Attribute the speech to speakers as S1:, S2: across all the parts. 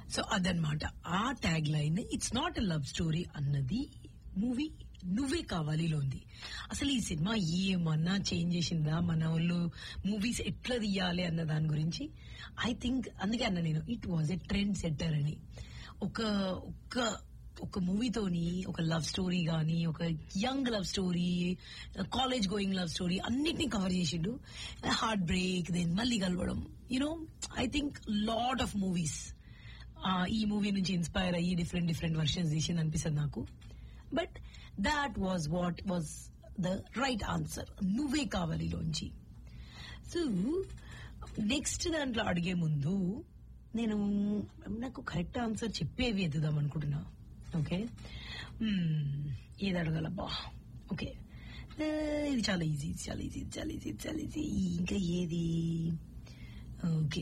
S1: so అదనమాట ఆ tag line it's not a love story అన్నది మూవీ నువ్వే కావాలిలో ఉంది అసలు ఈ సినిమా ఏమన్నా చేంజ్ చేసిందా మన వాళ్ళు మూవీస్ ఎట్లా తీయాలి అన్న దాని గురించి ఐ థింక్ అందుకే అన్న నేను it was a trend setter అని ఒక ఒక ఒక మూవీతోని ఒక లవ్ స్టోరీ గానీ ఒక young love story college going love story అన్నిటినీ కవర్ చేసిండు హార్ట్ బ్రేక్ దెన్ మళ్ళీ కలవడం you know I think lot of movies ఈ మూవీ నుంచి ఇన్స్పైర్ అయ్యి డిఫరెంట్ డిఫరెంట్ వర్షన్స్ తీసింది అనిపిస్తుంది నాకు but that was what was the right answer నువ్వే కావాలిలోంచి సో నెక్స్ట్ దాంట్లో అడిగే ముందు నేను నాకు కరెక్ట్ ఆన్సర్ చెప్పేవి ఎత్తుదాం అనుకుంటున్నా ఓకే ఏది అడగాలబ్బా ఓకే ఇది చాలా ఈజీ ఇది చాలా ఈజీ ఇది చాలా ఈజీ ఇది చాలా ఈజీ ఇంకా ఏది ఓకే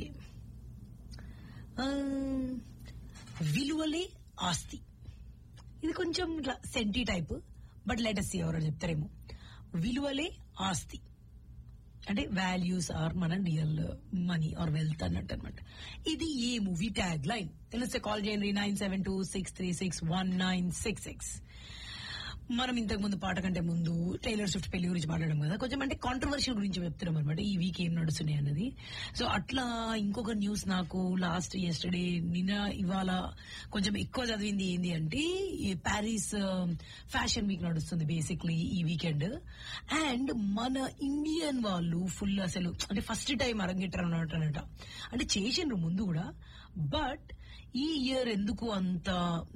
S1: విలువలే ఆస్తి ఇది కొంచెం ఇట్లా సెంటీ టైప్ బట్ లెటెస్ట్ ఎవరో చెప్తారేమో విలువలే ఆస్తి అంటే వాల్యూస్ ఆర్ మన రియల్ మనీ ఆర్ వెల్త్ అన్నట్టు అనమాట ఇది ఏ మూవీ ట్యాగ్ లైన్ తెలిస్తే కాల్ చేయండి nine seven two six three six one nine six six మనం ఇంతకు ముందు పాట కంటే ముందు టైలర్ స్విఫ్ట్ పెళ్లి గురించి మాట్లాడడం కదా కొంచెం అంటే కాంట్రవర్షియల్ గురించి చెప్తున్నాం అనమాట ఈ వీక్ ఏం నడుస్తున్నాయి అన్నది సో అట్లా ఇంకొక న్యూస్ నాకు లాస్ట్ ఎస్టర్డే నిన్న ఇవాళ కొంచెం ఎక్కువ చదివింది ఏంది అంటే ఈ ప్యారిస్ ఫ్యాషన్ వీక్ నడుస్తుంది బేసిక్లీ ఈ వీకెండ్ అండ్ మన ఇండియన్ వాళ్ళు ఫుల్ అసలు అంటే ఫస్ట్ టైం అరంగేట్టారు అన్నమాట అంటే చేసిండ్రు ముందు కూడా బట్ ఈ ఇయర్ ఎందుకు అంత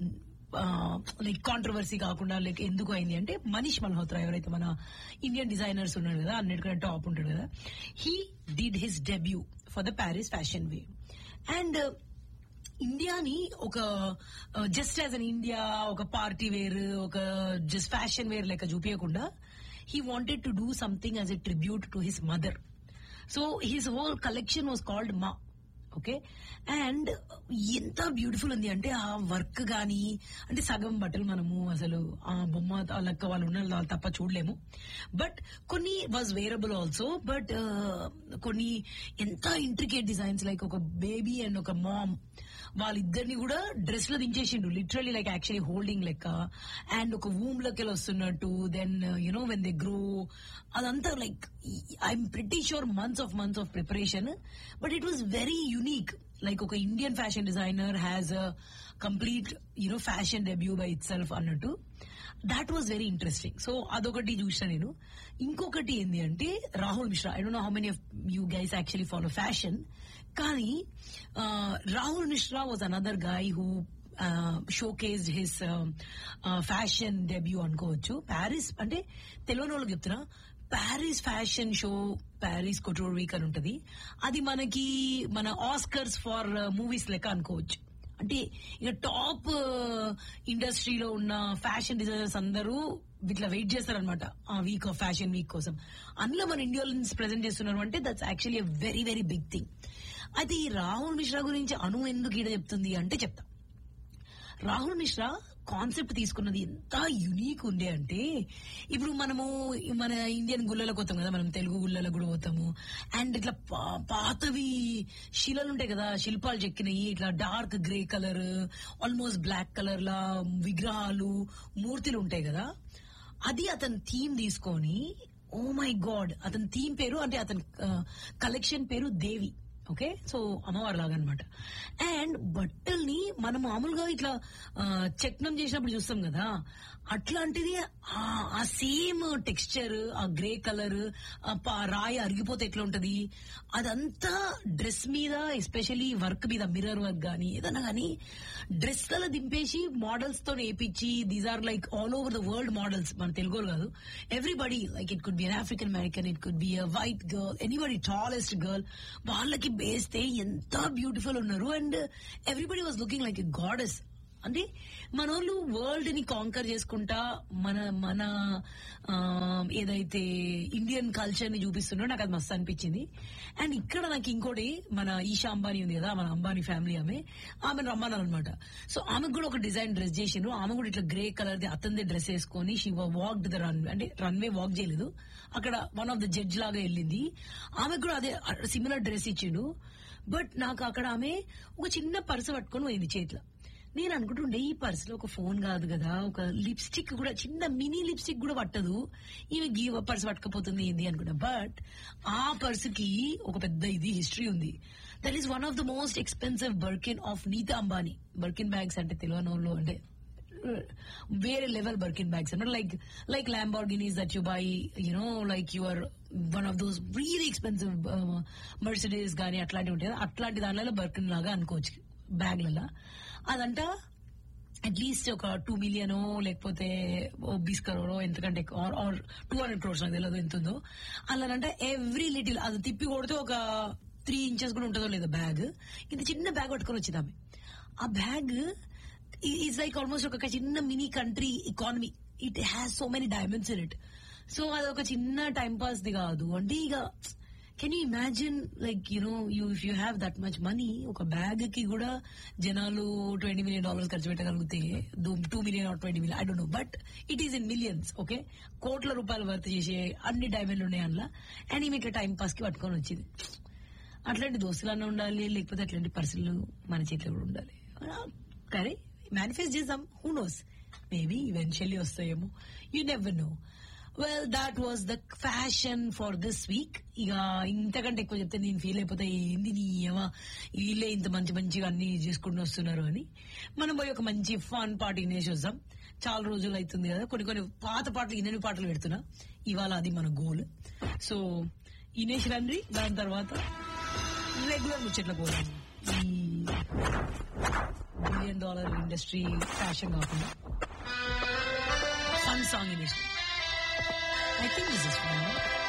S1: లైక్ కాంట్రవర్సీ కాకుండా లైక్ ఎందుకు అయింది అంటే మనీష్ మల్హోత్రా ఎవరైతే మన ఇండియన్ డిజైనర్స్ ఉన్నాడు కదా అన్నిటికంటే టాప్ ఉంటాడు కదా he did his debut for the Paris fashion week and ఇండియాని ఒక జస్ట్ యాజ్ అన్ ఇండియా ఒక పార్టీ వేర్ ఒక జస్ట్ ఫ్యాషన్ వేర్ లెక్క చూపించకుండా he wanted to do something as a tribute to his mother so his whole collection was called Maa okay and ఎంత beautiful ఉంది అంటే ఆ వర్క్ గాని అంటే సగం బట్టలు మనము అసలు ఆ బొమ్మ లెక్క వాళ్ళు ఉన్న వాళ్ళు తప్ప చూడలేము బట్ కొన్ని వాజ్ వేరబుల్ ఆల్సో బట్ కొన్ని ఎంత ఇంట్రికేట్ డిజైన్స్ లైక్ ఒక బేబీ అండ్ ఒక మామ్ వాళ్ళిద్దరిని కూడా డ్రెస్ లో దించేసిండు లిటరలీ లైక్ యాక్చువల్లీ హోల్డింగ్ లెక్క అండ్ ఒక వూమ్ లోకి వస్తున్నట్టు then you know when they grow అదంతా like I'm pretty sure months of months of preparation but it was very unique like ఒక Indian fashion designer has a complete you know fashion debut by itself అన్నట్టు that was very interesting so అదొకటి చూసిన నేను ఇంకొకటి ఏంటి అంటే Rahul Mishra I don't know how many of you guys actually follow fashion కానీ Rahul Mishra was another guy who showcased his fashion debut అనుకోవచ్చు Paris అంటే తెలియని వాళ్ళకి చెప్తున్నా Paris fashion show Paris couture week అని ఉంటది అది మనకి మన ఆస్కర్స్ ఫర్ మూవీస్ లెక్క అనుకోవచ్చు అంటే ఇక టాప్ ఇండస్ట్రీలో ఉన్న ఫ్యాషన్ డిజైనర్స్ అందరూ ఇట్లా వెయిట్ చేస్తారనమాట ఆ వీక్ ఆఫ్ ఫ్యాషన్ వీక్ కోసం అందులో మన ఇండియన్స్ ప్రెజెంట్ చేస్తున్నారు అంటే that's actually very very big thing అయితే ఈ రాహుల్ మిశ్రా గురించి అను ఎందుకు ఈడ చెప్తుంది అంటే చెప్తా రాహుల్ మిశ్రా కాన్సెప్ట్ తీసుకున్నది ఎంత యునీక్ ఉండే అంటే ఇప్పుడు మనము మన ఇండియన్ గుళ్ళలకు పోతాం కదా మనం తెలుగు గుళ్ళలకు కూడా పోతాము అండ్ ఇట్లా పాతవి శిలలు ఉంటాయి కదా శిల్పాలు చెక్కినవి ఇట్లా dark grey colour almost black colour లా విగ్రహాలు మూర్తులు ఉంటాయి కదా అది అతని థీమ్ తీసుకొని ఓ మై గాడ్ అతని థీమ్ పేరు అంటే అతని కలెక్షన్ పేరు దేవి ఓకే సో అమ్మవారు లాగా అనమాట అండ్ బట్టల్ని మనం మామూలుగా ఇట్లా చక్నం చేసినప్పుడు చూస్తాం కదా అట్లాంటిది ఆ సేమ్ టెక్స్చర్ ఆ గ్రే కలర్ రాయి అరిగిపోతే ఎట్లా ఉంటది అదంతా డ్రెస్ మీద ఎస్పెషల్లీ వర్క్ మీద మిర్రర్ వర్క్ గానీ ఏదన్నా గానీ డ్రెస్ లలో దింపేసి మోడల్స్ తో వేపించి these are like all over the world models మన తెలుగు కాదు everybody like it could be an African American it could be a white girl anybody tallest girl వాళ్ళకి వేస్తే ఎంత బ్యూటిఫుల్ ఉన్నారు and everybody was looking like a goddess అంటే మన వాళ్ళు world ని కాంకర్ చేసుకుంటా మన మన ఏదైతే ఇండియన్ కల్చర్ ని చూపిస్తున్నాడో నాకు అది మస్తు అనిపించింది అండ్ ఇక్కడ నాకు ఇంకోటి మన ఈషా అంబానీ ఉంది కదా మన అంబానీ ఫ్యామిలీ ఆమె ఆమె రమ్మన్నారు అనమాట సో ఆమెకు కూడా ఒక డిజైన్ డ్రెస్ చేసిండ్రు ఆమె కూడా ఇట్లా గ్రే కలర్ ది అతందే డ్రెస్ వేసుకొని షీ వాక్ ద రన్ అంటే రన్వే వాక్ చేయలేదు అక్కడ వన్ ఆఫ్ ద జడ్జ్ లాగా వెళ్ళింది ఆమెకు కూడా అదే సిమిలర్ డ్రెస్ ఇచ్చిండు బట్ నాకు అక్కడ ఆమె ఒక చిన్న పర్సు పట్టుకొని పోయింది చేతిలో నేను అనుకుంటుండే ఈ పర్సులో ఒక ఫోన్ కాదు కదా ఒక లిప్స్టిక్ కూడా చిన్న మినీ లిప్స్టిక్ కూడా పట్టదు ఈమె గీ పర్సు పట్టకపోతుంది ఏంది అనుకున్నా బట్ ఆ పర్సుకి ఒక పెద్ద ఇది హిస్టరీ ఉంది that is one of the most expensive Birkin of Nita Ambani Birkin bags అంటే తెలియని వాళ్ళు అంటే వేరే లెవెల్ బర్కిన్ బ్యాగ్స్ అంటే like like Lamborghinis that you buy you know like your one of those really expensive Mercedes కానీ అట్లాంటివి ఉంటాయి కదా, అట్లాంటి దానిలో బర్కిన్ లాగా అనుకోవచ్చు బ్యాగ్లలో అదంట అట్లీస్ట్ ఒక టూ మిలియన్ లేకపోతే బీస్ కరోడో ఎంతకంటే ఆర్ టూ హండ్రెడ్ క్రోర్స్ నాకు తెలియదు ఎంత ఉందో అలానంటే ఎవ్రీ లిటిల్ అది తిప్పి కొడితే ఒక త్రీ ఇంచెస్ కూడా ఉంటుందో లేదో బ్యాగ్ ఇంత చిన్న బ్యాగ్ పట్టుకొని వచ్చింది ఆమె ఆ బ్యాగ్ ఈజ్ లైక్ ఆల్మోస్ట్ ఒక చిన్న mini country economy it has so many diamonds in it so అది ఒక చిన్న టైం పాస్ ది కాదు అంటే ఇక can you imagine like you know you if you have that much money ఒక బ్యాగ్ కి కూడా జనాలు ట్వంటీ మిలియన్ డాలర్స్ ఖర్చు పెట్టగలిగితే two million or twenty million I don't know but it is in millions okay కోట్ల రూపాయలు వర్త్ చేసే అన్ని డైమండ్లు ఉన్నాయి అందులో అండ్ ఈమె ఇట్లా టైం పాస్ కి పట్టుకొని వచ్చింది అట్లాంటి దోస్తులన్నా ఉండాలి లేకపోతే అట్లాంటి పర్సన్లు మన చేతిలో కూడా ఉండాలి కానీ మేనిఫెస్ట్ చేద్దాం హూ నోస్ మేబీ ఈవెన్చువల్లీ వస్తాయేమో you never know well that was the fashion for this week ఇక ఇంతకంటే ఎక్కువ చెప్తే నేను ఫీల్ అయిపోతా ఏంది నీ ఏమా వీళ్ళే ఇంత మంచి మంచిగా అన్ని చేసుకుంటూ వస్తున్నారు అని మనం పోయి ఒక మంచి ఫన్ పాట వినేసి వద్దాం చాలా రోజులు అవుతుంది కదా కొన్ని కొన్ని పాత పాటలు ఇన్నెన్ని పాటలు పెడుతున్నా ఇవాళ అది మన గోల్ సో ఇనేష్ రండి దాని తర్వాత రెగ్యులర్ ముచ్చట్ల పోదాం ఈ బిలియన్ డాలర్ ఇండస్ట్రీ ఫ్యాషన్ కాకుండా ఫన్ సాంగ్ ఇనేష్ I think this is fun